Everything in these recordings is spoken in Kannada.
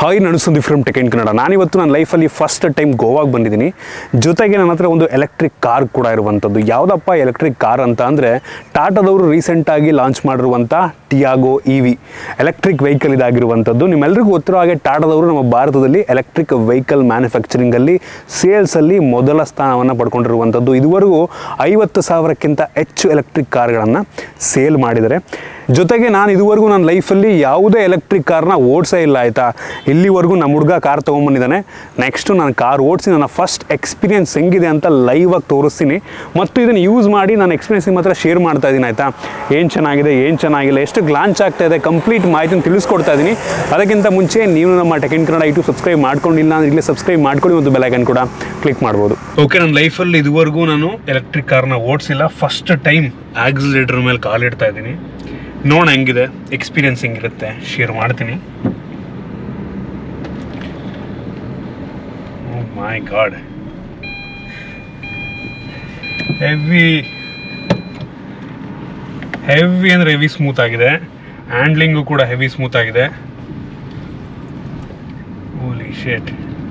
ಹಾಯ್ ನಾನು Sandeep from tech in Kannada ನಾನಿವತ್ತು ನನ್ನ ಲೈಫಲ್ಲಿ ಫಸ್ಟ್ ಟೈಮ್ ಗೋವಾಗೆ ಬಂದಿದ್ದೀನಿ ಜೊತೆಗೆ ನನ್ನ ಹತ್ರ ಒಂದು ಎಲೆಕ್ಟ್ರಿಕ್ ಕಾರ್ ಕೂಡ ಇರುವಂಥದ್ದು ಯಾವುದಪ್ಪ ಎಲೆಕ್ಟ್ರಿಕ್ ಕಾರ್ ಅಂತ ಅಂದರೆ ಟಾಟಾದವರು ರೀಸೆಂಟಾಗಿ ಲಾಂಚ್ ಮಾಡಿರುವಂಥ Tiago E V electric vehicle ಇದಾಗಿರುವಂಥದ್ದು ನಿಮ್ಮೆಲ್ಲರಿಗೂ ಗೊತ್ತಿರೋ ಹಾಗೆ ಟಾಟಾದವರು ನಮ್ಮ ಭಾರತದಲ್ಲಿ ಎಲೆಕ್ಟ್ರಿಕ್ ವೆಹಿಕಲ್ ಮ್ಯಾನುಫ್ಯಾಕ್ಚರಿಂಗಲ್ಲಿ ಸೇಲ್ಸಲ್ಲಿ ಮೊದಲ ಸ್ಥಾನವನ್ನು ಪಡ್ಕೊಂಡಿರುವಂಥದ್ದು ಇದುವರೆಗೂ ಐವತ್ತು ಸಾವಿರಕ್ಕಿಂತ ಹೆಚ್ಚು ಎಲೆಕ್ಟ್ರಿಕ್ ಕಾರ್ಗಳನ್ನು ಸೇಲ್ ಮಾಡಿದ್ದಾರೆ ಜೊತೆಗೆ ನಾನು ಇದುವರೆಗೂ ನನ್ನ ಲೈಫಲ್ಲಿ ಯಾವುದೇ ಎಲೆಕ್ಟ್ರಿಕ್ ಕಾರ್ನ ಓಡಿಸೇ ಇಲ್ಲ ಆಯಿತಾ ಇಲ್ಲಿವರೆಗೂ ನಮ್ಮ ಹುಡುಗ ಕಾರ್ ತೊಗೊಂಬಂದಿದ್ದಾನೆ ನೆಕ್ಸ್ಟು ನಾನು ಕಾರ್ ಓಡಿಸಿ ನನ್ನ ಫಸ್ಟ್ ಎಕ್ಸ್ಪೀರಿಯನ್ಸ್ ಹೆಂಗಿದೆ ಅಂತ ಲೈವಾಗಿ ತೋರಿಸ್ತೀನಿ ಮತ್ತು ಇದನ್ನು ಯೂಸ್ ಮಾಡಿ ನಾನು ಎಕ್ಸ್ಪೀರಿಯನ್ಸ್ ನಿಮ್ಮ ಹತ್ರ ಶೇರ್ ಮಾಡ್ತಾ ಇದ್ದೀನಿ ಆಯಿತಾ ಏನು ಚೆನ್ನಾಗಿದೆ ಏನು ಚೆನ್ನಾಗಿಲ್ಲ ಎಷ್ಟು ಲಾಂಚ್ ಆಗ್ತಾ ಇದೆ ಕಂಪ್ಲೀಟ್ ಮಾಹಿತಿನ ತಿಳಿಸ್ಕೊಡ್ತಾ ಇದ್ದೀನಿ ಅದಕ್ಕಿಂತ ಮುಂಚೆ ನೀವು ನಮ್ಮ ಟೆಕೆನ್ ಕನ್ನಡ ಯೂಟ್ಯೂಬ್ ಸಬ್ಸ್ಕ್ರೈಬ್ ಮಾಡ್ಕೊಂಡಿಲ್ಲ ಅಂದ್ರೆ ಈಗಲೇ ಸಬ್ಸ್ಕ್ರೈಬ್ ಮಾಡ್ಕೊಳ್ಳಿ ಮತ್ತು ಬೆಲೈಕನ್ ಕೂಡ ಕ್ಲಿಕ್ ಮಾಡ್ಬೋದು ಓಕೆ ನನ್ನ ಲೈಫಲ್ಲಿ ಇದುವರೆಗೂ ನಾನು ಎಲೆಕ್ಟ್ರಿಕ್ ಕಾರ್ನ ಓಡಿಸಿಲ್ಲ ಫಸ್ಟ್ ಟೈಮ್ ಆಕ್ಸಿಲೇಟರ್ ಮೇಲೆ ಕಾಲಿಡ್ತಾ ಇದ್ದೀನಿ ನೋಡೋಣ ಹೆಂಗಿದೆ ಎಕ್ಸ್ಪೀರಿಯನ್ಸ್ ಹೆಂಗಿರುತ್ತೆ ಶೇರ್ ಮಾಡ್ತೀನಿ ಮೈ ಗಾಡ್ ಹೆವಿ ಹೆವಿ ಅಂದರೆ ಹೆವಿ ಸ್ಮೂತ್ ಆಗಿದೆ ಹ್ಯಾಂಡ್ಲಿಂಗು ಕೂಡ ಹೆವಿ ಸ್ಮೂತ್ ಆಗಿದೆ ಓಲಿ ಶೇಟ್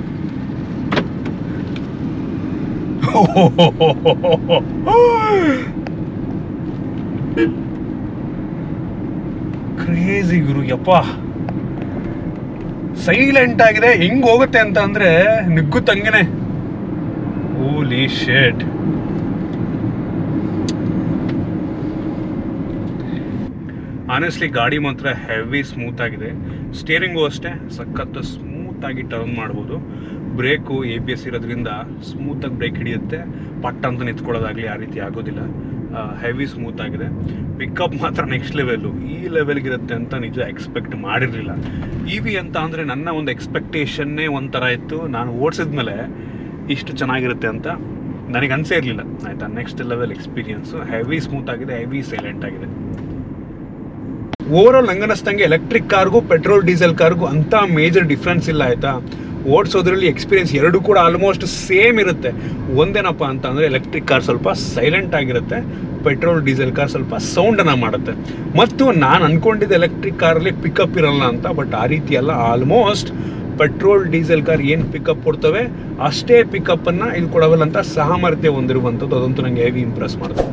ಕ್ರೇಜಿ ಗುರು ಯಪ್ಪ ಸೈಲೆಂಟ್ ಆಗಿದೆ ಹೆಂಗ್ ಹೋಗುತ್ತೆ ಅಂತ ಅಂದ್ರೆ ನಿಗ್ಗುತ್ತಂಗೆನೆ ಓಲಿ ಶೇಟ್ ಆನೆಸ್ಟ್ಲಿ ಗಾಡಿ ಮಾತ್ರ ಹೆವಿ ಸ್ಮೂತ್ ಆಗಿದೆ ಸ್ಟೇರಿಂಗು ಅಷ್ಟೇ ಸಖತ್ ಸ್ಮೂತ್ ಆಗಿ ಟರ್ನ್ ಮಾಡ್ಬೋದು ಬ್ರೇಕು ಎ ಬಿ ಎಸ್ ಇರೋದ್ರಿಂದ ಸ್ಮೂತಾಗಿ ಬ್ರೇಕ್ ಹಿಡಿಯುತ್ತೆ ಪಟ್ ಅಂತ ನಿಂತ್ಕೊಳ್ಳೋದಾಗಲಿ ಆ ರೀತಿ ಆಗೋದಿಲ್ಲ ಹೆವಿ ಸ್ಮೂತ್ ಆಗಿದೆ ಪಿಕಪ್ ಮಾತ್ರ ನೆಕ್ಸ್ಟ್ ಲೆವೆಲ್ಲು ಈ ಲೆವೆಲ್ಗಿರುತ್ತೆ ಅಂತ ನಿಜ ಎಕ್ಸ್ಪೆಕ್ಟ್ ಮಾಡಿರಲಿಲ್ಲ ಇ ವಿ ಅಂತ ಅಂದರೆ ನನ್ನ ಒಂದು ಎಕ್ಸ್ಪೆಕ್ಟೇಷನ್ನೇ ಒಂಥರ ಇತ್ತು ನಾನು ಓಡಿಸಿದ್ಮೇಲೆ ಇಷ್ಟು ಚೆನ್ನಾಗಿರುತ್ತೆ ಅಂತ ನನಗೆ ಅನಿಸೇ ಇರಲಿಲ್ಲ ಆಯಿತಾ next level experience heavy smooth ಆಗಿದೆ ಹೆವಿ ಸೈಲೆಂಟ್ ಆಗಿದೆ ಓವರ್ ಆಲ್ ನಂಗನಿಸ್ತಂಗೆ ಎಲೆಕ್ಟ್ರಿಕ್ ಕಾರ್ಗೂ ಪೆಟ್ರೋಲ್ ಡೀಸೆಲ್ ಕಾರ್ಗೂ ಅಂತ ಮೇಜರ್ ಡಿಫ್ರೆನ್ಸ್ ಇಲ್ಲ ಆಯ್ತಾ ಓಡಿಸೋದ್ರಲ್ಲಿ ಎಕ್ಸ್ಪೀರಿಯನ್ಸ್ ಎರಡು ಕೂಡ ಆಲ್ಮೋಸ್ಟ್ ಸೇಮ್ ಇರುತ್ತೆ ಒಂದೇನಪ್ಪ ಅಂತ ಅಂದರೆ ಎಲೆಕ್ಟ್ರಿಕ್ ಕಾರ್ ಸ್ವಲ್ಪ ಸೈಲೆಂಟ್ ಆಗಿರುತ್ತೆ ಪೆಟ್ರೋಲ್ ಡೀಸೆಲ್ ಕಾರ್ ಸ್ವಲ್ಪ ಸೌಂಡನ್ನು ಮಾಡುತ್ತೆ ಮತ್ತು ನಾನು ಅನ್ಕೊಂಡಿದ್ದೆ ಎಲೆಕ್ಟ್ರಿಕ್ ಕಾರಲ್ಲಿ ಪಿಕಪ್ ಇರಲ್ಲ ಅಂತ ಬಟ್ ಆ ರೀತಿ ಅಲ್ಲ ಆಲ್ಮೋಸ್ಟ್ ಪೆಟ್ರೋಲ್ ಡೀಸೆಲ್ ಕಾರ್ ಏನು ಪಿಕಪ್ ಕೊಡ್ತವೆ ಅಷ್ಟೇ ಪಿಕಪ್ಪನ್ನು ಇದು ಕೊಡವಲ್ಲ ಅಂತ ಸಾಮರ್ಥ್ಯ ಹೊಂದಿರುವಂಥದ್ದು ಅದಂತೂ ನನಗೆ ಹೆವಿ ಇಂಪ್ರೆಸ್ ಮಾಡ್ತದೆ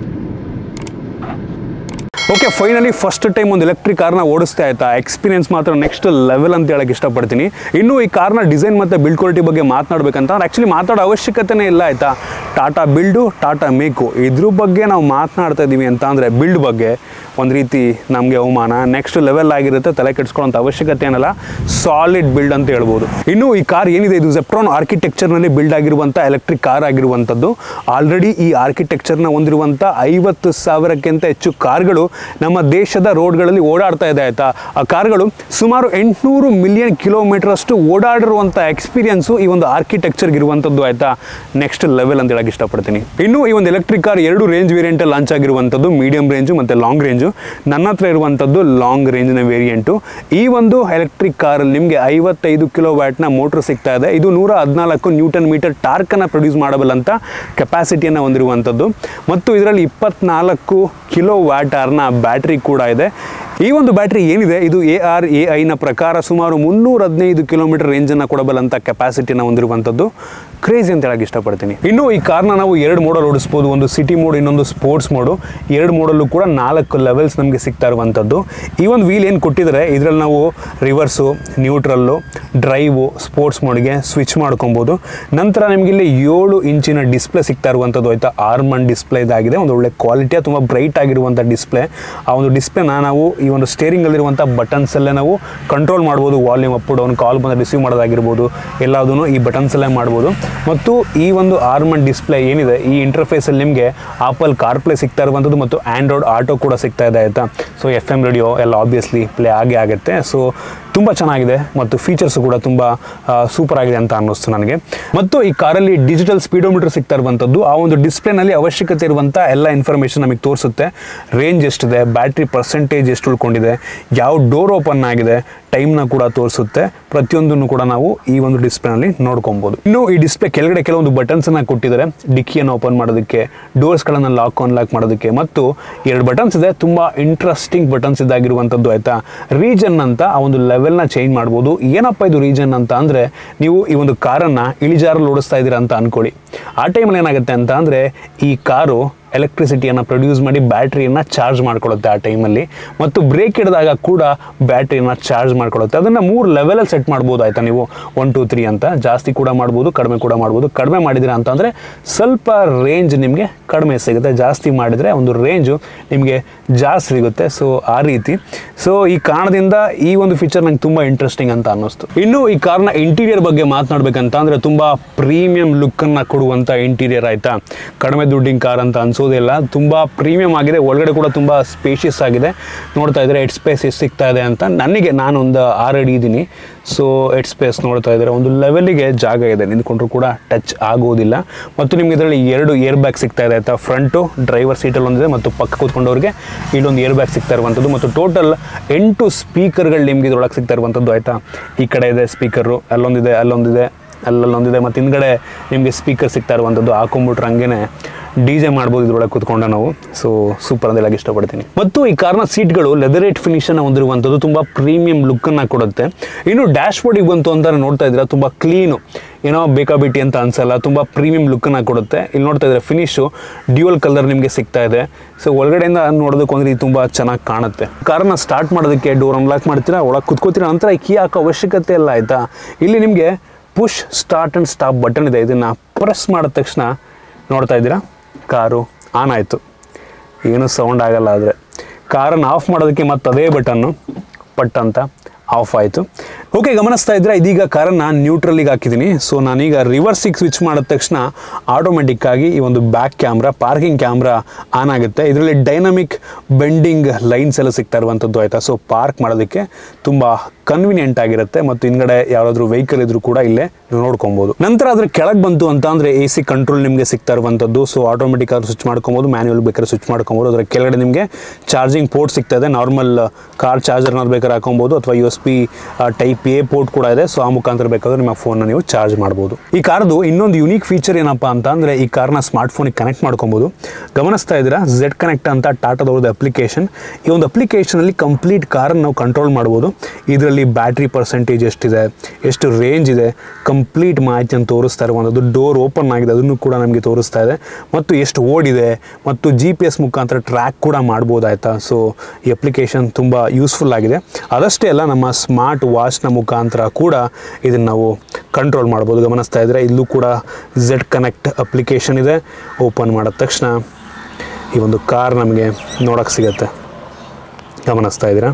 ಓಕೆ ಫೈನಲಿ ಫಸ್ಟ್ ಟೈಮ್ ಒಂದು ಎಲೆಕ್ಟ್ರಿಕ್ ಕಾರ್ನ ಓಡಿಸ್ತಾ ಆಯ್ತಾ ಎಕ್ಸ್ಪೀರಿಯನ್ಸ್ ಮಾತ್ರ ನೆಕ್ಸ್ಟ್ ಲೆವೆಲ್ ಅಂತ ಹೇಳಕ್ಕೆ ಇಷ್ಟಪಡ್ತೀನಿ ಇನ್ನು ಈ ಕಾರ್ನ ಡಿಸೈನ್ ಮತ್ತು ಬಿಲ್ಡ್ ಕ್ವಾಲಿಟಿ ಬಗ್ಗೆ ಮಾತನಾಡಬೇಕಂತ ಆ್ಯಕ್ಚುಲಿ ಮಾತಾಡೋ ಅವಶ್ಯಕತೆನೇ ಇಲ್ಲ ಆಯಿತಾ ಟಾಟಾ ಬಿಲ್ಡು ಟಾಟಾ ಮೇಕು ಇದ್ರ ಬಗ್ಗೆ ನಾವು ಮಾತನಾಡ್ತಾ ಇದ್ದೀವಿ ಅಂತ ಅಂದರೆ ಬಿಲ್ಡ್ ಬಗ್ಗೆ ಒಂದು ರೀತಿ ನಮಗೆ ಅವಮಾನ ನೆಕ್ಸ್ಟ್ ಲೆವೆಲ್ ಆಗಿರುತ್ತೆ ತಲೆ ಕೆಡಿಸ್ಕೊಳ್ಳೋಂಥ ಅವಶ್ಯಕತೆ ಏನಲ್ಲ ಸಾಲಿಡ್ ಬಿಲ್ಡ್ ಅಂತ ಹೇಳ್ಬೋದು ಇನ್ನು ಈ ಕಾರ್ ಏನಿದೆ ಇದು ಜೆಪ್ಟ್ರಾನ್ ಆರ್ಕಿಟೆಕ್ಚರ್ನಲ್ಲಿ ಬಿಲ್ಡ್ ಆಗಿರುವಂಥ ಎಲೆಕ್ಟ್ರಿಕ್ ಕಾರ್ ಆಗಿರುವಂಥದ್ದು ಆಲ್ರೆಡಿ ಈ ಆರ್ಕಿಟೆಕ್ಚರ್ನ ಹೊಂದಿರುವಂಥ ಐವತ್ತು ಸಾವಿರಕ್ಕಿಂತ ಹೆಚ್ಚು ಕಾರ್ಗಳು ನಮ್ಮ ದೇಶದ ರೋಡ್ಗಳಲ್ಲಿ ಓಡಾಡ್ತಾ ಇದೆ ಆಯಿತಾ ಆ ಕಾರ್ಗಳು ಸುಮಾರು ಎಂಟುನೂರು ಮಿಲಿಯನ್ ಕಿಲೋಮೀಟರ್ ಅಷ್ಟು ಓಡಾಡಿರುವಂಥ ಎಕ್ಸ್ಪೀರಿಯನ್ಸು ಈ ಒಂದು ಆರ್ಕಿಟೆಕ್ಚರ್ಗೆ ಇರುವಂಥದ್ದು ಆಯಿತಾ ನೆಕ್ಸ್ಟ್ ಲೆವೆಲ್ ಅಂತ ಹೇಳಕ್ಕೆ ಇಷ್ಟಪಡ್ತೀನಿ ಇನ್ನು ಈ ಒಂದು ಎಲೆಕ್ಟ್ರಿಕ್ ಕಾರ್ ಎರಡು ರೇಂಜ್ ವೇರಿಯಂಟಲ್ಲಿ ಲಾಂಚ್ ಆಗಿರುವಂಥದ್ದು ಮೀಡಿಯಂ ರೇಂಜು ಮತ್ತು ಲಾಂಗ್ ರೇಂಜು ನನ್ನ ಹತ್ರ ಇರುವಂಥದ್ದು ಲಾಂಗ್ ರೇಂಜ್ನ ವೇರಿಯಂಟು ಈ ಒಂದು ಎಲೆಕ್ಟ್ರಿಕ್ ಕಾರಲ್ಲಿ ನಿಮಗೆ ಐವತ್ತೈದು ಕಿಲೋ ವ್ಯಾಟ್ನ ಮೋಟ್ರ್ ಸಿಗ್ತಾ ಇದೆ ಇದು ನೂರ ಹದಿನಾಲ್ಕು ನ್ಯೂಟನ್ ಮೀಟರ್ ಟಾರ್ಕನ್ನು ಪ್ರೊಡ್ಯೂಸ್ ಮಾಡಬಲ್ ಅಂತ ಕೆಪಾಸಿಟಿಯನ್ನು ಹೊಂದಿರುವಂಥದ್ದು ಮತ್ತು ಇದರಲ್ಲಿ ಇಪ್ಪತ್ನಾಲ್ಕು ಕಿಲೋ ವ್ಯಾಟ್ ಆರ್ನ ಬ್ಯಾಟ್ರಿ ಕೂಡ ಇದೆ ಈ ಒಂದು ಬ್ಯಾಟ್ರಿ ಏನಿದೆ ಇದು ಎ ಆರ್ ಎ ಐನ ಪ್ರಕಾರ ಸುಮಾರು ಮುನ್ನೂರ ಹದಿನೈದು ಕಿಲೋಮೀಟರ್ ರೇಂಜನ್ನು ಕೊಡಬಲ್ಲಂಥ ಕೆಪಾಸಿಟಿನ ಹೊಂದಿರುವಂಥದ್ದು ಕ್ರೇಜಿ ಅಂತ ಹೇಳಕ್ಕೆ ಇಷ್ಟಪಡ್ತೀನಿ ಇನ್ನು ಈ ಕಾರ್ನ ನಾವು ಎರಡು ಮೋಡಲ್ ಓಡಿಸ್ಬೋದು ಒಂದು ಸಿಟಿ ಮೋಡ್ ಇನ್ನೊಂದು ಸ್ಪೋರ್ಟ್ಸ್ ಮೋಡು ಎರಡು ಮೋಡಲ್ಲೂ ಕೂಡ ನಾಲ್ಕು ಲೆವೆಲ್ಸ್ ನಮಗೆ ಸಿಗ್ತಾ ಇರುವಂಥದ್ದು ಈ ಒಂದು ವೀಲ್ ಏನು ಕೊಟ್ಟಿದ್ದಾರೆ ಇದರಲ್ಲಿ ನಾವು ರಿವರ್ಸು ನ್ಯೂಟ್ರಲ್ಲು ಡ್ರೈವು ಸ್ಪೋರ್ಟ್ಸ್ ಮೋಡ್ಗೆ ಸ್ವಿಚ್ ಮಾಡ್ಕೊಬೋದು ನಂತರ ನಿಮಗೆ ಇಲ್ಲಿ ಏಳು ಇಂಚಿನ ಡಿಸ್ಪ್ಲೇ ಸಿಗ್ತಾ ಇರುವಂಥದ್ದು ಆಯಿತಾ ಆರ್ಮನ್ ಡಿಸ್ಪ್ಲೇ ಇದಾಗಿದೆ ಒಂದು ಒಳ್ಳೆ ಕ್ವಾಲಿಟಿಯ ತುಂಬ ಬ್ರೈಟ್ ಆಗಿರುವಂಥ ಡಿಸ್ಪ್ಲೇ ಆ ಒಂದು ಡಿಸ್ಪ್ಲೇನ ನಾವು ಈ ಒಂದು ಸ್ಟೇರಿಂಗಲ್ಲಿರುವಂಥ ಬಟನ್ಸಲ್ಲೇ ನಾವು ಕಂಟ್ರೋಲ್ ಮಾಡ್ಬೋದು ವಾಲ್ಯೂಮ್ ಅಪ್ ಡೌನ್ ಕಾಲ್ ಬಂದು ರಿಸೀವ್ ಮಾಡೋದಾಗಿರ್ಬೋದು ಎಲ್ಲದನ್ನು ಈ ಬಟನ್ಸಲ್ಲೇ ಮಾಡ್ಬೋದು ಮತ್ತು ಈ ಒಂದು ಆರ್ಮನ್ ಡಿಸ್ಪ್ಲೇ ಏನಿದೆ ಈ ಇಂಟರ್ಫೇಸಲ್ಲಿ ನಿಮಗೆ ಆಪಲ್ ಕಾರ್ಪ್ಲೇ ಸಿಗ್ತಾ ಇರುವಂಥದ್ದು ಮತ್ತು ಆ್ಯಂಡ್ರಾಯ್ಡ್ ಆಟೋ ಕೂಡ ಸಿಗ್ತಾ ಇದೆ ಆಯಿತಾ ಸೊ ಎಫ್ ಎಮ್ ರೇಡಿಯೋ ಎಲ್ಲ ಆಬ್ವಿಯಸ್ಲಿ ಪ್ಲೇ ಆಗೇ ಆಗುತ್ತೆ ಸೊ ತುಂಬ ಚೆನ್ನಾಗಿದೆ ಮತ್ತು ಫೀಚರ್ಸ್ ಕೂಡ ತುಂಬ ಸೂಪರ್ ಆಗಿದೆ ಅಂತ ಅನ್ನಿಸ್ತು ನನಗೆ ಮತ್ತು ಈ ಕಾರಲ್ಲಿ ಡಿಜಿಟಲ್ ಸ್ಪೀಡೋಮೀಟರ್ ಸಿಗ್ತಾ ಇರುವಂಥದ್ದು ಆ ಒಂದು ಡಿಸ್ಪ್ಲೇನಲ್ಲಿ ಅವಶ್ಯಕತೆ ಇರುವಂಥ ಎಲ್ಲ ಇನ್ಫಾರ್ಮೇಷನ್ ನಮಗೆ ತೋರಿಸುತ್ತೆ ರೇಂಜ್ ಎಷ್ಟಿದೆ ಬ್ಯಾಟ್ರಿ ಪರ್ಸೆಂಟೇಜ್ ಎಷ್ಟು ಉಳ್ಕೊಂಡಿದೆ ಯಾವ ಡೋರ್ ಓಪನ್ ಆಗಿದೆ ಟೈಮ್ನ ಕೂಡ ತೋರಿಸುತ್ತೆ ಪ್ರತಿಯೊಂದನ್ನು ಕೂಡ ನಾವು ಈ ಒಂದು ಡಿಸ್ಪ್ಲೇನಲ್ಲಿ ನೋಡ್ಕೊಬೋದು ಇನ್ನು ಈ ಡಿಸ್ಪ್ಲೇ ಕೆಳಗಡೆ ಕೆಲವೊಂದು ಬಟನ್ಸನ್ನು ಕೊಟ್ಟಿದ್ದಾರೆ ಡಿಕ್ಕಿಯನ್ನು ಓಪನ್ ಮಾಡೋದಕ್ಕೆ ಡೋರ್ಸ್ಗಳನ್ನು ಲಾಕ್ ಅನ್ಲಾಕ್ ಮಾಡೋದಕ್ಕೆ ಮತ್ತು ಎರಡು ಬಟನ್ಸ್ ಇದೆ ತುಂಬ ಇಂಟ್ರೆಸ್ಟಿಂಗ್ ಬಟನ್ಸ್ ಇದಾಗಿರುವಂಥದ್ದು ಆಯಿತಾ ರೀಜನ್ ಅಂತ ಆ ಒಂದು ಲೆವೆಲ್ನ ಚೇಂಜ್ ಮಾಡ್ಬೋದು ಏನಪ್ಪ ಇದು ರೀಜನ್ ಅಂತ ಅಂದರೆ ನೀವು ಈ ಒಂದು ಕಾರನ್ನು ಇಳಿಜಾರಲ್ಲಿ ಓಡಿಸ್ತಾ ಇದ್ದೀರಾ ಅಂತ ಅನ್ಕೊಳ್ಳಿ ಆ ಟೈಮಲ್ಲಿ ಏನಾಗುತ್ತೆ ಅಂತ ಅಂದರೆ ಈ ಕಾರು ಎಲೆಕ್ಟ್ರಿಸಿಟಿಯನ್ನು ಪ್ರೊಡ್ಯೂಸ್ ಮಾಡಿ ಬ್ಯಾಟ್ರಿಯನ್ನು ಚಾರ್ಜ್ ಮಾಡ್ಕೊಳ್ಳುತ್ತೆ ಆ ಟೈಮಲ್ಲಿ ಮತ್ತು ಬ್ರೇಕ್ ಹಿಡಿದಾಗ ಕೂಡ ಬ್ಯಾಟ್ರಿಯನ್ನು ಚಾರ್ಜ್ ಮಾಡ್ಕೊಳ್ಳುತ್ತೆ ಅದನ್ನು ಮೂರು ಲೆವೆಲಲ್ಲಿ ಸೆಟ್ ಮಾಡ್ಬೋದು ಆಯಿತಾ ನೀವು ಒನ್ ಟು ತ್ರೀ ಅಂತ ಜಾಸ್ತಿ ಕೂಡ ಮಾಡ್ಬೋದು ಕಡಿಮೆ ಕೂಡ ಮಾಡ್ಬೋದು ಕಡಿಮೆ ಮಾಡಿದಿರ ಅಂತಂದರೆ ಸ್ವಲ್ಪ ರೇಂಜ್ ನಿಮಗೆ ಕಡಿಮೆ ಸಿಗುತ್ತೆ ಜಾಸ್ತಿ ಮಾಡಿದರೆ ಒಂದು ರೇಂಜು ನಿಮಗೆ ಜಾಸ್ತಿ ಸಿಗುತ್ತೆ ಸೊ ಆ ರೀತಿ ಸೊ ಈ ಕಾರಣದಿಂದ ಈ ಒಂದು ಫೀಚರ್ ನಂಗೆ ತುಂಬ ಇಂಟ್ರೆಸ್ಟಿಂಗ್ ಅಂತ ಅನ್ನಿಸ್ತು ಇನ್ನು ಈ ಕಾರ್ನ ಇಂಟೀರಿಯರ್ ಬಗ್ಗೆ ಮಾತನಾಡಬೇಕಂತ ಅಂದರೆ ತುಂಬ ಪ್ರೀಮಿಯಂ ಲುಕ್ಕನ್ನು ಕೊಡುವಂಥ ಇಂಟೀರಿಯರ್ ಆಯಿತಾ ಕಡಿಮೆ ದುಡ್ಡಿನ ಕಾರ್ ಅಂತ ಅನ್ಸೋದಿಲ್ಲ ತುಂಬ ಪ್ರೀಮಿಯಂ ಆಗಿದೆ ಒಳಗಡೆ ಕೂಡ ತುಂಬ ಸ್ಪೇಷಿಯಸ್ ಆಗಿದೆ ನೋಡ್ತಾ ಇದ್ದಾರೆ ಹೆಡ್ ಸ್ಪೇಸ್ ಎಷ್ಟು ಸಿಗ್ತಾ ಇದೆ ಅಂತ ನನಗೆ ನಾನು ಒಂದು ಆರು ಅಡಿ ಇದ್ದೀನಿ ಸೊ ಹೆಡ್ ಸ್ಪೇಸ್ ನೋಡ್ತಾ ಇದ್ದಾರೆ ಒಂದು ಲೆವೆಲಿಗೆ ಜಾಗ ಇದೆ ನಿಂತ್ಕೊಂಡ್ರು ಕೂಡ ಟಚ್ ಆಗೋದಿಲ್ಲ ಮತ್ತು ನಿಮ್ಗೆ ಇದರಲ್ಲಿ ಎರಡು ಏರ್ ಬ್ಯಾಗ್ ಸಿಗ್ತಾ ಇದೆ ಆಯಿತಾ ಫ್ರಂಟು ಡ್ರೈವರ್ ಸೀಟಲ್ಲಿ ಒಂದಿದೆ ಮತ್ತು ಪಕ್ಕ ಕೂತ್ಕೊಂಡವ್ರಿಗೆ ಇಲ್ಲೊಂದು ಏರ್ ಬ್ಯಾಗ್ ಸಿಗ್ತಾ ಇರುವಂಥದ್ದು ಮತ್ತು ಟೋಟಲ್ ಎಂಟು ಸ್ಪೀಕರ್ಗಳು ನಿಮ್ಗೆ ಇದ್ರೊಳಗೆ ಸಿಗ್ತಾ ಇರುವಂಥದ್ದು ಆಯಿತಾ ಈ ಕಡೆ ಇದೆ ಸ್ಪೀಕರು ಅಲ್ಲೊಂದಿದೆ ಅಲ್ಲೊಂದಿದೆ ಅಲ್ಲಲ್ಲೊಂದಿದೆ ಮತ್ತು ಹಿಂದ್ಗಡೆ ನಿಮಗೆ ಸ್ಪೀಕರ್ ಸಿಗ್ತಾ ಇರುವಂಥದ್ದು ಹಾಕೊಂಡ್ಬಿಟ್ರೆ ಹಂಗೇನೆ ಡಿ ಜೆ ಮಾಡ್ಬೋದು ಇದ್ರೊಳಗೆ ಕೂತ್ಕೊಂಡು ನಾವು ಸೊ ಸೂಪರ್ ಅಂತ ಹೇಳಕ್ಕೆ ಇಷ್ಟಪಡ್ತೀನಿ ಮತ್ತು ಈ ಕಾರ್ನ ಸೀಟ್ಗಳು ಲೆದರೇಟ್ ಫಿನಿಷನ್ನು ಹೊಂದಿರುವಂಥದ್ದು ತುಂಬ ಪ್ರೀಮಿಯಂ ಲುಕ್ಕನ್ನು ಕೊಡುತ್ತೆ ಇನ್ನು ಡ್ಯಾಶ್ ಬೋರ್ಡಿಗೆ ಬಂತು ಅಂತ ನೋಡ್ತಾ ಇದ್ದೀರಾ ತುಂಬ ಕ್ಲೀನು ಏನೋ ಬೇಕಾಬಿಟ್ಟಿ ಅಂತ ಅನ್ಸಲ್ಲ ತುಂಬ ಪ್ರೀಮಿಯಂ ಲುಕ್ಕನ್ನು ಕೊಡುತ್ತೆ ಇಲ್ಲಿ ನೋಡ್ತಾ ಇದ್ದಾರೆ ಫಿನಿಶು ಡ್ಯೂಯಲ್ ಕಲರ್ ನಿಮಗೆ ಸಿಗ್ತಾ ಇದೆ ಸೊ ಒಳಗಡೆಯಿಂದ ನೋಡೋದಕ್ಕೆ ಅಂದ್ರೆ ಇದು ತುಂಬ ಚೆನ್ನಾಗಿ ಕಾಣುತ್ತೆ ಕಾರನ್ನ ಸ್ಟಾರ್ಟ್ ಮಾಡೋದಕ್ಕೆ ಡೋರ್ ಅನ್ಲಾಕ್ ಮಾಡ್ತೀರಾ ಒಳಗೆ ಕುತ್ಕೋತೀರಾ ನಂತರ ಈ ಕೀ ಹಾಕೋ ಅವಶ್ಯಕತೆ ಇಲ್ಲ ಆಯಿತಾ ಇಲ್ಲಿ ನಿಮಗೆ push start and stop button ಇದೆ ಇದನ್ನು ಪ್ರೆಸ್ ಮಾಡಿದ ತಕ್ಷಣ ನೋಡ್ತಾ ಇದ್ದೀರಾ ಕಾರು ಆನ್ ಆಯಿತು ಏನು ಸೌಂಡ್ ಆಗಲ್ಲ ಆದರೆ ಕಾರನ್ನು ಆಫ್ ಮಾಡೋದಕ್ಕೆ ಮತ್ತೆ ಅದೇ ಬಟನ್ನು ಪಟ್ ಅಂತ ಆಫ್ ಆಯಿತು ಓಕೆ ಗಮನಿಸ್ತಾ ಇದ್ರೆ ಇದೀಗ ಕಾರನ್ನು ನ್ಯೂಟ್ರಲಿಗೆ ಹಾಕಿದ್ದೀನಿ ಸೊ ನಾನೀಗ ರಿವರ್ಸಿಗೆ ಸ್ವಿಚ್ ಮಾಡಿದ ತಕ್ಷಣ ಆಟೋಮೆಟಿಕ್ ಆಗಿ ಈ ಒಂದು back camera parking camera on ಆಗುತ್ತೆ ಇದರಲ್ಲಿ ಡೈನಮಿಕ್ ಬೆಂಡಿಂಗ್ ಲೈನ್ಸ್ ಎಲ್ಲ ಸಿಗ್ತಾ ಇರುವಂಥದ್ದು ಆಯಿತಾ ಸೊ ಪಾರ್ಕ್ ಮಾಡೋದಕ್ಕೆ ತುಂಬ ಕನ್ವಿನಿಯೆಂಟ್ ಆಗಿರುತ್ತೆ ಮತ್ತು ಹಿಂದ್ಗಡೆ ಯಾರಾದರೂ ವೆಹಿಕಲ್ ಇದ್ರೂ ಕೂಡ ಇಲ್ಲೇ ನೋಡ್ಕೊಬೋದು ನಂತರ ಅದ್ರ ಕೆಳಗೆ ಬಂತು ಅಂತ ಅಂದರೆ ಎ ಸಿ ಕಂಟ್ರೋಲ್ ನಿಮಗೆ ಸಿಗ್ತಾ ಇರುವಂಥದ್ದು ಸೊ ಆಟೋಮೆಟಿಕ್ ಆದ್ರೂ ಸ್ವಿಚ್ ಮಾಡ್ಕೊಬೋದು ಮ್ಯಾನ್ಯಲ್ ಬೇಕಾದ್ರೆ ಸ್ವಿಚ್ ಮಾಡ್ಕೊಬೋದು ಅದರ ಕೆಳಗಡೆ ನಿಮಗೆ ಚಾರ್ಜಿಂಗ್ ಪೋರ್ಟ್ ಸಿಗ್ತಾ ಇದೆ ನಾರ್ಮಲ್ ಕಾರ್ ಚಾರ್ಜರ್ನ ಬೇಕಾದ್ರೆ ಹಾಕೊಬೋದು ಅಥವಾ U S B type A port ಕೂಡ ಇದೆ ಸೊ ಆ ಮುಖಾಂತರ ಬೇಕಾದ್ರೆ ನಿಮ್ಮ ಫೋನ್ನ ನೀವು ಚಾರ್ಜ್ ಮಾಡ್ಬೋದು ಈ ಕಾರ್ದು ಇನ್ನೊಂದು ಯುನೀಕ್ ಫೀಚರ್ ಏನಪ್ಪ ಅಂತ ಅಂದರೆ ಈ ಕಾರ್ನ ಸ್ಮಾರ್ಟ್ ಫೋನಿಗೆ ಕನೆಕ್ಟ್ ಮಾಡ್ಕೊಬೋದು ಗಮನಿಸ್ತಾ ಇದ್ದೀರಾ ಝೆಡ್ ಕನೆಕ್ಟ್ ಅಂತ ಟಾಟಾದವ್ರದ್ದು ಅಪ್ಲಿಕೇಶನ್ ಈ ಒಂದು ಅಪ್ಲಿಕೇಶನಲ್ಲಿ ಕಂಪ್ಲೀಟ್ ಕಾರನ್ನು ನಾವು ಕಂಟ್ರೋಲ್ ಮಾಡ್ಬೋದು ಇದರಲ್ಲಿ ಬ್ಯಾಟ್ರಿ ಪರ್ಸೆಂಟೇಜ್ ಎಷ್ಟಿದೆ ಎಷ್ಟು ರೇಂಜ್ ಇದೆ ಕಂಪ್ಲೀಟ್ ಮಾಹಿತಿಯನ್ನು ತೋರಿಸ್ತಾ ಇರುವಂಥದ್ದು ಡೋರ್ ಓಪನ್ ಆಗಿದೆ ಅದನ್ನು ಕೂಡ ನಮಗೆ ತೋರಿಸ್ತಾ ಇದೆ ಮತ್ತು ಎಷ್ಟು ಓಡಿದೆ ಮತ್ತು ಜಿ ಪಿ ಎಸ್ ಮುಖಾಂತರ ಟ್ರ್ಯಾಕ್ ಕೂಡ ಮಾಡ್ಬೋದಾಯ್ತಾ ಸೊ ಈ ಅಪ್ಲಿಕೇಶನ್ ತುಂಬ ಯೂಸ್ಫುಲ್ ಆಗಿದೆ ಅದಷ್ಟೇ ಅಲ್ಲ ನಮ್ಮ ಸ್ಮಾರ್ಟ್ ವಾಚ್ನ ಮುಖಾಂತರ ಕೂಡ ಇದನ್ನು ನಾವು ಕಂಟ್ರೋಲ್ ಮಾಡ್ಬೋದು ಗಮನಿಸ್ತಾ ಇದ್ದರೆ ಇಲ್ಲೂ ಕೂಡ ಝೆಡ್ ಕನೆಕ್ಟ್ ಅಪ್ಲಿಕೇಶನ್ ಇದೆ ಓಪನ್ ಮಾಡಿದ ತಕ್ಷಣ ಈ ಒಂದು ಕಾರ್ ನಮಗೆ ನೋಡೋಕ್ಕೆ ಸಿಗತ್ತೆ ಗಮನಿಸ್ತಾ ಇದ್ದೀರಾ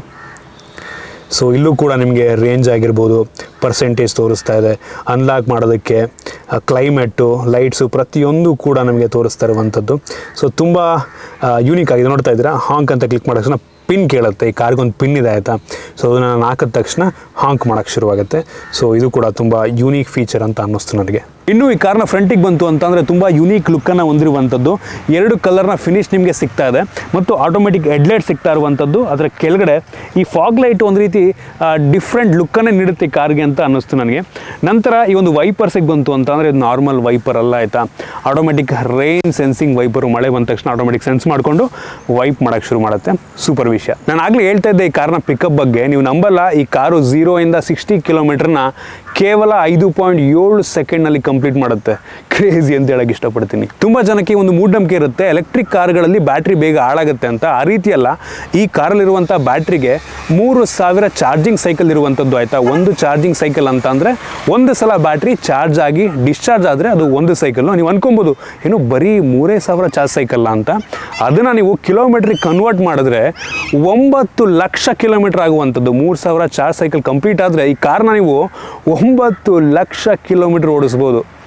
ಸೊ ಇಲ್ಲೂ ಕೂಡ ನಿಮಗೆ ರೇಂಜ್ ಆಗಿರ್ಬೋದು ಪರ್ಸೆಂಟೇಜ್ ತೋರಿಸ್ತಾ ಇದೆ ಅನ್ಲಾಕ್ ಮಾಡೋದಕ್ಕೆ ಕ್ಲೈಮೇಟು ಲೈಟ್ಸು ಪ್ರತಿಯೊಂದು ಕೂಡ ನಮಗೆ ತೋರಿಸ್ತಾ ಇರುವಂಥದ್ದು ಸೊ ತುಂಬ ಯೂನಿಕ್ ಆಗಿದೆ ನೋಡ್ತಾ ಇದ್ದೀರಾ ಹಾಂಕ್ ಅಂತ ಕ್ಲಿಕ್ ಮಾಡಿದ ತಕ್ಷಣ ಪಿನ್ ಕೇಳುತ್ತೆ ಈ ಕಾರ್ಗೊಂದು ಪಿನ್ ಇದೆ ಆಯಿತಾ ಸೊ ಅದನ್ನು ನಾನು ಹಾಕಿದ ತಕ್ಷಣ ಹಾಂಕ್ ಮಾಡೋಕ್ಕೆ ಶುರುವಾಗುತ್ತೆ ಸೊ ಇದು ಕೂಡ ತುಂಬ ಯೂನಿಕ್ ಫೀಚರ್ ಅಂತ ಅನ್ನಿಸ್ತು ನನಗೆ ಇನ್ನು ಈ ಕಾರ್ನ ಫ್ರಂಟಿಗೆ ಬಂತು ಅಂತಂದರೆ ತುಂಬ ಯುನೀಕ್ ಲುಕ್ಕನ್ನು ಹೊಂದಿರುವಂಥದ್ದು ಎರಡು ಕಲರ್ನ ಫಿನಿಶ್ ನಿಮಗೆ ಸಿಗ್ತಾ ಇದೆ ಮತ್ತು ಆಟೋಮೆಟಿಕ್ ಹೆಡ್ಲೈಟ್ ಸಿಗ್ತಾ ಇರುವಂಥದ್ದು ಅದರ ಕೆಳಗಡೆ ಈ ಫಾಗ್ ಲೈಟ್ ಒಂದು ರೀತಿ ಡಿಫ್ರೆಂಟ್ ಲುಕ್ಕನ್ನೇ ನೀಡುತ್ತೆ ಈ ಕಾರ್ಗೆ ಅಂತ ಅನ್ನಿಸ್ತು ನನಗೆ ನಂತರ ಈ ಒಂದು ವೈಪರ್ಸಿಗೆ ಬಂತು ಅಂತಂದರೆ ಇದು ನಾರ್ಮಲ್ ವೈಪರ್ ಅಲ್ಲ ಆಯಿತಾ ಆಟೋಮೆಟಿಕ್ ರೈನ್ ಸೆನ್ಸಿಂಗ್ ವೈಪರು ಮಳೆ ಬಂದ ತಕ್ಷಣ ಆಟೋಮೆಟಿಕ್ ಸೆನ್ಸ್ ಮಾಡಿಕೊಂಡು ವೈಪ್ ಮಾಡೋಕ್ಕೆ ಶುರು ಮಾಡುತ್ತೆ ಸೂಪರ್ ವಿಷಯ ನಾನು ಆಗಲೇ ಹೇಳ್ತಾ ಇದ್ದೆ ಈ ಕಾರ್ನ ಪಿಕಪ್ ಬಗ್ಗೆ ನೀವು ನಂಬಲ್ಲ ಈ ಕಾರು ಝೀರೋಯಿಂದ ಸಿಕ್ಸ್ಟಿ ಕಿಲೋಮೀಟರ್ನ ಕೇವಲ ಐದು ಪಾಯಿಂಟ್ ಏಳು ಸೆಕೆಂಡ್ನಲ್ಲಿ ಕಂಪ್ಲೀಟ್ ಮಾಡುತ್ತೆ ಕ್ರೇಜಿ ಅಂತ ಹೇಳಕ್ಕೆ ಇಷ್ಟಪಡ್ತೀನಿ ತುಂಬ ಜನಕ್ಕೆ ಒಂದು ಮೂಢನಂಬಿಕೆ ಇರುತ್ತೆ ಎಲೆಕ್ಟ್ರಿಕ್ ಕಾರ್ಗಳಲ್ಲಿ ಬ್ಯಾಟ್ರಿ ಬೇಗ ಹಾಳಾಗುತ್ತೆ ಅಂತ ಆ ರೀತಿ ಅಲ್ಲ ಈ ಕಾರಲ್ಲಿರುವಂಥ ಬ್ಯಾಟ್ರಿಗೆ ಮೂರು ಸಾವಿರ ಚಾರ್ಜಿಂಗ್ ಸೈಕಲ್ ಇರುವಂಥದ್ದು ಆಯಿತಾ ಒಂದು ಚಾರ್ಜಿಂಗ್ ಸೈಕಲ್ ಅಂತ ಅಂದರೆ ಒಂದು ಸಲ ಬ್ಯಾಟ್ರಿ ಚಾರ್ಜ್ ಆಗಿ ಡಿಸ್ಚಾರ್ಜ್ ಆದರೆ ಅದು ಒಂದು ಸೈಕಲ್ಲು ನೀವು ಅನ್ಕೊಬೋದು ಏನು ಬರೀ ಮೂರೇ ಸಾವಿರ ಚಾರ್ಜ್ ಸೈಕಲ್ಲ ಅಂತ ಅದನ್ನು ನೀವು ಕಿಲೋಮೀಟ್ರಿಗೆ ಕನ್ವರ್ಟ್ ಮಾಡಿದ್ರೆ ಒಂಬತ್ತು ಲಕ್ಷ ಕಿಲೋಮೀಟರ್ ಆಗುವಂಥದ್ದು ಮೂರು ಸಾವಿರ ಚಾರ್ಜ್ ಸೈಕಲ್ ಕಂಪ್ಲೀಟ್ ಆದರೆ ಈ ಕಾರ್ನ ನೀವು ಒಂಬತ್ತು ಲಕ್ಷ ಕಿಲೋಮೀಟರ್ ಓಡಿಸ್ಬೋದು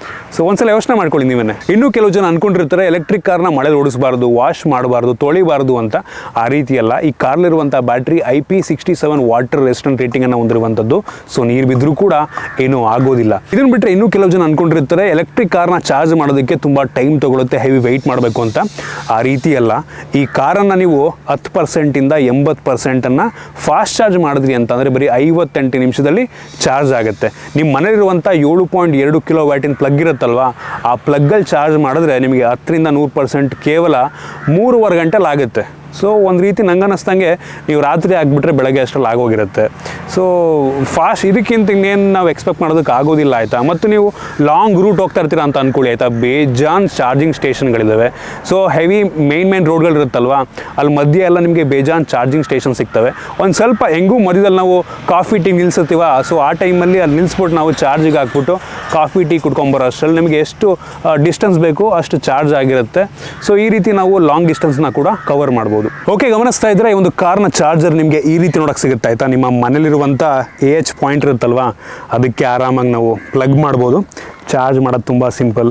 ಸೊ ಒಂದ್ಸಲ ಯೋಚನೆ ಮಾಡ್ಕೊಳ್ಳಿ ನೀವೇ ಇನ್ನೂ ಕೆಲವು ಜನ ಅನ್ಕೊಂಡಿರ್ತಾರೆ ಎಲೆಕ್ಟ್ರಿಕ್ ಕಾರ್ನ ಮಳೆಲಿ ಓಡಿಸಬಾರ್ದು ವಾಶ್ ಮಾಡಬಾರ್ದು ತೊಳಿಬಾರ್ದು ಅಂತ ಆ ರೀತಿ ಅಲ್ಲ ಈ ಕಾರ್ಲಿರುವಂಥ battery I P sixty seven water resistant ರೇಟಿಂಗನ್ನು ಹೊಂದಿರುವಂಥದ್ದು ಸೊ ನೀರು ಬಿದ್ದರೂ ಕೂಡ ಏನೂ ಆಗೋದಿಲ್ಲ ಇದನ್ನು ಬಿಟ್ಟರೆ ಇನ್ನೂ ಕೆಲವು ಜನ ಅನ್ಕೊಂಡಿರ್ತಾರೆ ಎಲೆಕ್ಟ್ರಿಕ್ ಕಾರ್ನ ಚಾರ್ಜ್ ಮಾಡೋದಕ್ಕೆ ತುಂಬ ಟೈಮ್ ತಗೊಳುತ್ತೆ ಹೆವಿ ವೆಯ್ಟ್ ಮಾಡಬೇಕು ಅಂತ ಆ ರೀತಿ ಅಲ್ಲ ಈ ಕಾರನ್ನು ನೀವು ಹತ್ತು ಪರ್ಸೆಂಟಿಂದ ಎಂಬತ್ತು ಪರ್ಸೆಂಟನ್ನು ಫಾಸ್ಟ್ ಚಾರ್ಜ್ ಮಾಡಿದ್ರಿ ಅಂತಂದರೆ ಬರೀ ಐವತ್ತೆಂಟು ನಿಮಿಷದಲ್ಲಿ ಚಾರ್ಜ್ ಆಗುತ್ತೆ ನಿಮ್ಮ ಮನೇಲಿರುವಂಥ ಏಳು ಪಾಯಿಂಟ್ ಎರಡು ಕಿಲೋ ವ್ಯಾಟಿನ ಪ್ಲಗ್ ಇರುತ್ತಲ್ವಾ ಆ ಪ್ಲಗ್ಗಲ್ಲಿ ಚಾರ್ಜ್ ಮಾಡಿದ್ರೆ ನಿಮಗೆ ಹತ್ತರಿಂದ ನೂರು ಪರ್ಸೆಂಟ್ ಕೇವಲ ಮೂರುವರೆ ಗಂಟೆಲಿ ಆಗುತ್ತೆ ಸೊ ಒಂದು ರೀತಿ ನಂಗೆ ಅನ್ನಿಸ್ದಂಗೆ ನೀವು ರಾತ್ರಿ ಆಗಿಬಿಟ್ರೆ ಬೆಳಗ್ಗೆ ಅಷ್ಟರಲ್ಲಿ ಆಗೋಗಿರುತ್ತೆ ಸೊ ಫಾಸ್ಟ್ ಇದಕ್ಕಿಂತ ಇನ್ನೇನು ನಾವು ಎಕ್ಸ್ಪೆಕ್ಟ್ ಮಾಡೋದಕ್ಕೆ ಆಗೋದಿಲ್ಲ ಆಯಿತಾ ಮತ್ತು ನೀವು ಲಾಂಗ್ ರೂಟ್ ಹೋಗ್ತಾ ಇರ್ತೀರಾ ಅಂತ ಅಂದ್ಕೊಳ್ಳಿ ಆಯಿತಾ ಬೇಜಾನ್ ಚಾರ್ಜಿಂಗ್ ಸ್ಟೇಷನ್ಗಳಿದ್ದಾವೆ ಸೊ ಹೆವಿ ಮೇನ್ ಮೇನ್ ರೋಡ್ಗಳಿರುತ್ತಲ್ವಾ ಅಲ್ಲಿ ಮಧ್ಯೆ ಎಲ್ಲ ನಿಮಗೆ ಬೇಜಾನ್ ಚಾರ್ಜಿಂಗ್ ಸ್ಟೇಷನ್ ಸಿಗ್ತವೆ ಒಂದು ಸ್ವಲ್ಪ ಹೆಂಗೂ ಮಧ್ಯದಲ್ಲಿ ನಾವು ಕಾಫಿ ಟೀ ನಿಲ್ಸುತ್ತೀವ ಸೊ ಆ ಟೈಮಲ್ಲಿ ಅಲ್ಲಿ ನಿಲ್ಲಿಸ್ಬಿಟ್ಟು ನಾವು ಚಾರ್ಜಿಗೆ ಹಾಕ್ಬಿಟ್ಟು ಕಾಫಿ ಟೀ ಕುಡ್ಕೊಂಬರೋ ಅಷ್ಟರಲ್ಲಿ ನಿಮಗೆ ಎಷ್ಟು ಡಿಸ್ಟೆನ್ಸ್ ಬೇಕು ಅಷ್ಟು ಚಾರ್ಜ್ ಆಗಿರುತ್ತೆ ಸೊ ಈ ರೀತಿ ನಾವು ಲಾಂಗ್ ಡಿಸ್ಟೆನ್ಸ್ನ ಕೂಡ ಕವರ್ ಮಾಡ್ಬೋದು ಓಕೆ ಗಮನಿಸ್ತಾ ಇದ್ರೆ ಈ ಒಂದು ಕಾರ್ನ ಚಾರ್ಜರ್ ನಿಮಗೆ ಈ ರೀತಿ ನೋಡಕ್ಕೆ ಸಿಗುತ್ತೆ ಆಯಿತಾ ನಿಮ್ಮ ಮನೇಲಿರುವಂಥ ಎ ಎಚ್ ಪಾಯಿಂಟ್ ಇರುತ್ತಲ್ವಾ ಅದಕ್ಕೆ ಆರಾಮಾಗಿ ನಾವು ಪ್ಲಗ್ ಮಾಡ್ಬೋದು ಚಾರ್ಜ್ ಮಾಡೋದು ತುಂಬ ಸಿಂಪಲ್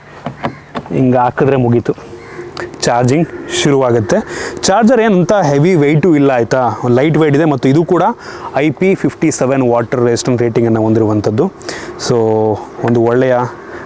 ಹಿಂಗೆ ಹಾಕಿದ್ರೆ ಮುಗೀತು ಚಾರ್ಜಿಂಗ್ ಶುರುವಾಗುತ್ತೆ ಚಾರ್ಜರ್ ಏನಂತ ಹೆವಿ ವೆಯ್ಟು ಇಲ್ಲ ಆಯಿತಾ ಲೈಟ್ ವೆಯ್ಟ್ ಇದೆ ಮತ್ತು ಇದು ಕೂಡ I P fifty seven water resistant ರೇಟಿಂಗನ್ನು ಹೊಂದಿರುವಂಥದ್ದು ಸೊ ಒಂದು ಒಳ್ಳೆಯ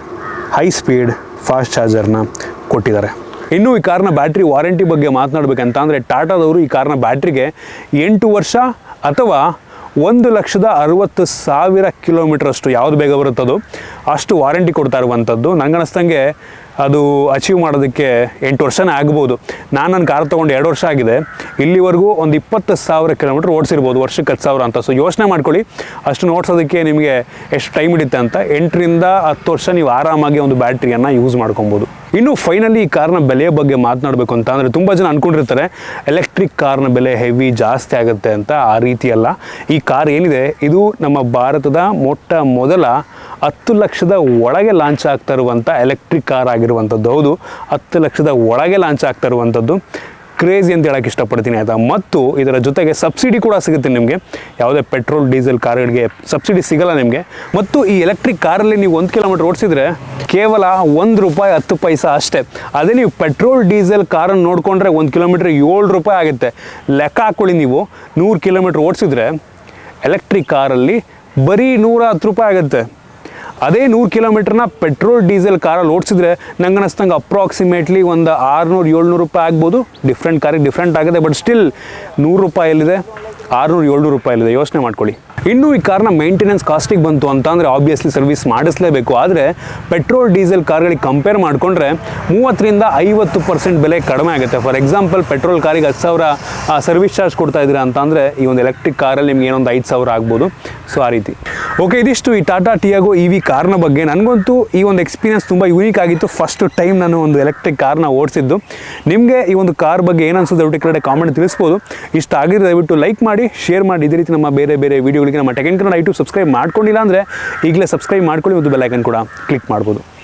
ಹೈ ಸ್ಪೀಡ್ ಫಾಸ್ಟ್ ಚಾರ್ಜರ್ನ ಕೊಟ್ಟಿದ್ದಾರೆ ಇನ್ನು ಈ ಕಾರ್ನ ಬ್ಯಾಟ್ರಿ ವಾರಂಟಿ ಬಗ್ಗೆ ಮಾತನಾಡಬೇಕಂತ ಅಂದರೆ ಟಾಟಾದವರು ಈ ಕಾರ್ನ ಬ್ಯಾಟ್ರಿಗೆ ಎಂಟು ವರ್ಷ ಅಥವಾ ಒಂದು ಲಕ್ಷದ ಅರುವತ್ತು ಸಾವಿರ ಕಿಲೋಮೀಟ್ರಷ್ಟು ಯಾವುದು ಬೇಗ ಬರುತ್ತದೋ ಅಷ್ಟು ವಾರಂಟಿ ಕೊಡ್ತಾ ಇರುವಂಥದ್ದು ನಂಗೆ ಅನ್ನಿಸ್ದಂಗೆ ಅದು ಅಚೀವ್ ಮಾಡೋದಕ್ಕೆ ಎಂಟು ವರ್ಷನೇ ಆಗ್ಬೋದು ನಾನು ನನ್ನ ಕಾರ್ ತೊಗೊಂಡು ಎರಡು ವರ್ಷ ಆಗಿದೆ ಇಲ್ಲಿವರೆಗೂ ಒಂದು ಇಪ್ಪತ್ತು ಸಾವಿರ ಕಿಲೋಮೀಟ್ರ್ ಓಡಿಸಿರ್ಬೋದು ವರ್ಷಕ್ಕೆ ಹತ್ತು ಸಾವಿರ ಅಂತ ಸೊ ಯೋಚನೆ ಮಾಡ್ಕೊಳ್ಳಿ ಅಷ್ಟು ಓಡಿಸೋದಕ್ಕೆ ನಿಮಗೆ ಎಷ್ಟು ಟೈಮ್ ಹಿಡಿಯುತ್ತೆ ಅಂತ ಎಂಟರಿಂದ ಹತ್ತು ವರ್ಷ ನೀವು ಆರಾಮಾಗಿ ಒಂದು ಬ್ಯಾಟ್ರಿಯನ್ನು ಯೂಸ್ ಮಾಡ್ಕೊಬೋದು ಇನ್ನು ಫೈನಲಿ ಈ ಕಾರ್ನ ಬೆಲೆಯ ಬಗ್ಗೆ ಮಾತನಾಡಬೇಕು ಅಂತ ಅಂದರೆ ತುಂಬ ಜನ ಅಂದ್ಕೊಂಡಿರ್ತಾರೆ ಎಲೆಕ್ಟ್ರಿಕ್ ಕಾರ್ನ ಬೆಲೆ ಹೆವಿ ಜಾಸ್ತಿ ಆಗುತ್ತೆ ಅಂತ ಆ ರೀತಿ ಅಲ್ಲ ಈ ಕಾರ್ ಏನಿದೆ ಇದು ನಮ್ಮ ಭಾರತದ ಮೊಟ್ಟ ಮೊದಲ ಹತ್ತು ಲಕ್ಷದ ಒಳಗೆ ಲಾಂಚ್ ಆಗ್ತಾ ಇರುವಂಥ ಎಲೆಕ್ಟ್ರಿಕ್ ಕಾರ್ ಆಗಿರುವಂಥದ್ದು ಹೌದು ಹತ್ತು ಲಕ್ಷದ ಒಳಗೆ ಲಾಂಚ್ ಆಗ್ತಾ ಇರುವಂಥದ್ದು ಕ್ರೇಜಿ ಅಂತ ಹೇಳಕ್ಕೆ ಇಷ್ಟಪಡ್ತೀನಿ ಆಯಿತಾ ಮತ್ತು ಇದರ ಜೊತೆಗೆ ಸಬ್ಸಿಡಿ ಕೂಡ ಸಿಗುತ್ತೆ ನಿಮಗೆ ಯಾವುದೇ ಪೆಟ್ರೋಲ್ ಡೀಸೆಲ್ ಕಾರ್ಗಳಿಗೆ ಸಬ್ಸಿಡಿ ಸಿಗಲ್ಲ ನಿಮಗೆ ಮತ್ತು ಈ ಎಲೆಕ್ಟ್ರಿಕ್ ಕಾರಲ್ಲಿ ನೀವು ಒಂದು ಕಿಲೋಮೀಟ್ರ್ ಓಡಿಸಿದ್ರೆ ಕೇವಲ ಒಂದು ರೂಪಾಯಿ ಹತ್ತು ಪೈಸಾ ಅಷ್ಟೇ ಅದೇ ನೀವು ಪೆಟ್ರೋಲ್ ಡೀಸೆಲ್ ಕಾರನ್ನು ನೋಡಿಕೊಂಡ್ರೆ ಒಂದು ಕಿಲೋಮೀಟ್ರ್ ಏಳು ರೂಪಾಯಿ ಆಗುತ್ತೆ ಲೆಕ್ಕ ಹಾಕ್ಕೊಳ್ಳಿ ನೀವು ನೂರು ಕಿಲೋಮೀಟ್ರ್ ಓಡಿಸಿದ್ರೆ ಎಲೆಕ್ಟ್ರಿಕ್ ಕಾರಲ್ಲಿ ಬರೀ ನೂರ ಹತ್ತು ರೂಪಾಯಿ ಆಗುತ್ತೆ ಅದೇ ನೂರು ಕಿಲೋಮೀಟ್ರ್ನ ಪೆಟ್ರೋಲ್ ಡೀಸೆಲ್ ಕಾರಲ್ಲಿ ಓಡಿಸಿದ್ರೆ ನಂಗೆ ಅನ್ನಿಸ್ತಂಗೆ ಅಪ್ರಾಕ್ಸಿಮೇಟ್ಲಿ ಒಂದು ಆರುನೂರು ಏಳ್ನೂರು ರೂಪಾಯಿ ಆಗ್ಬೋದು ಡಿಫ್ರೆಂಟ್ ಕಾರಿಗೆ ಡಿಫ್ರೆಂಟ್ ಆಗಿದೆ ಬಟ್ ಸ್ಟಿಲ್ ನೂರು ರೂಪಾಯಲ್ಲಿದೆ ಆರುನೂರು ಏಳ್ನೂರು ರೂಪಾಯಲ್ಲಿದೆ ಯೋಚನೆ ಮಾಡ್ಕೊಳ್ಳಿ ಇನ್ನು ಈ ಕಾರ್ನ ಮೇಂಟೆನೆನ್ಸ್ ಕಾಸ್ಟಿಗೆ ಬಂತು ಅಂತ ಅಂದರೆ ಆಬ್ವಿಯಸ್ಲಿ ಸರ್ವಿಸ್ ಮಾಡಿಸಲೇಬೇಕು ಆದರೆ ಪೆಟ್ರೋಲ್ ಡೀಸೆಲ್ ಕಾರ್ಗಳಿಗೆ ಕಂಪೇರ್ ಮಾಡಿಕೊಂಡ್ರೆ ಮೂವತ್ತರಿಂದ ಐವತ್ತು ಪರ್ಸೆಂಟ್ ಬೆಲೆ ಕಡಿಮೆ ಆಗುತ್ತೆ ಫಾರ್ ಎಕ್ಸಾಂಪಲ್ ಪೆಟ್ರೋಲ್ ಕಾರಿಗೆ ಹತ್ತು ಸಾವಿರ ಸರ್ವಿಸ್ ಚಾರ್ಜ್ ಕೊಡ್ತಾ ಇದ್ದೀರಾ ಅಂತ ಅಂದರೆ ಈ ಒಂದು ಎಲೆಕ್ಟ್ರಿಕ್ ಕಾರಲ್ಲಿ ನಿಮ್ಗೆ ಏನೊಂದು ಐದು ಸಾವಿರ ಆಗ್ಬೋದು ಸೊ ಆ ರೀತಿ ಓಕೆ ಇದಿಷ್ಟು ಈ ಟಾಟಾ ಟಿಯಾಗೋ ಇ ವಿ ಕಾರ್ನ ಬಗ್ಗೆ ನನಗಂತೂ ಈ ಒಂದು ಎಕ್ಸ್ಪೀರಿಯನ್ಸ್ ತುಂಬ ಯೂನಿಕ್ ಆಗಿತ್ತು ಫಸ್ಟ್ ಟೈಮ್ ನಾನು ಒಂದು ಎಲೆಕ್ಟ್ರಿಕ್ ಕಾರ್ನ ಓಡಿಸಿದ್ದು ನಿಮಗೆ ಈ ಒಂದು ಕಾರ್ ಬಗ್ಗೆ ಏನು ಅನ್ಸುತ್ತೆ ದಯವಿಟ್ಟು ಕಡೆ ಕಾಮೆಂಟ್ ತಿಳಿಸ್ಬೋದು ಇಷ್ಟ ಆಗಿದ್ರೆ ದಯವಿಟ್ಟು ಲೈಕ್ ಮಾಡಿ ಶೇರ್ ಮಾಡಿ ಇದೇ ರೀತಿ ನಮ್ಮ ಬೇರೆ ಬೇರೆ ವೀಡಿಯೋಗಳಿಗೆ ನಮ್ಮ ಟೆಕೆನ್ ಕನ್ನಡ ಯೂಟ್ಯೂಬ್ ಸಬ್ಸ್ಕ್ರೈಬ್ ಮಾಡ್ಕೊಂಡಿಲ್ಲ ಅಂದರೆ ಈಗಲೇ ಸಬ್ಸ್ಕ್ರೈಬ್ ಮಾಡ್ಕೊಳ್ಳಿ ಮತ್ತು ಬೆಲ್ಲೈಕನ್ ಕೂಡ ಕ್ಲಿಕ್ ಮಾಡ್ಬೋದು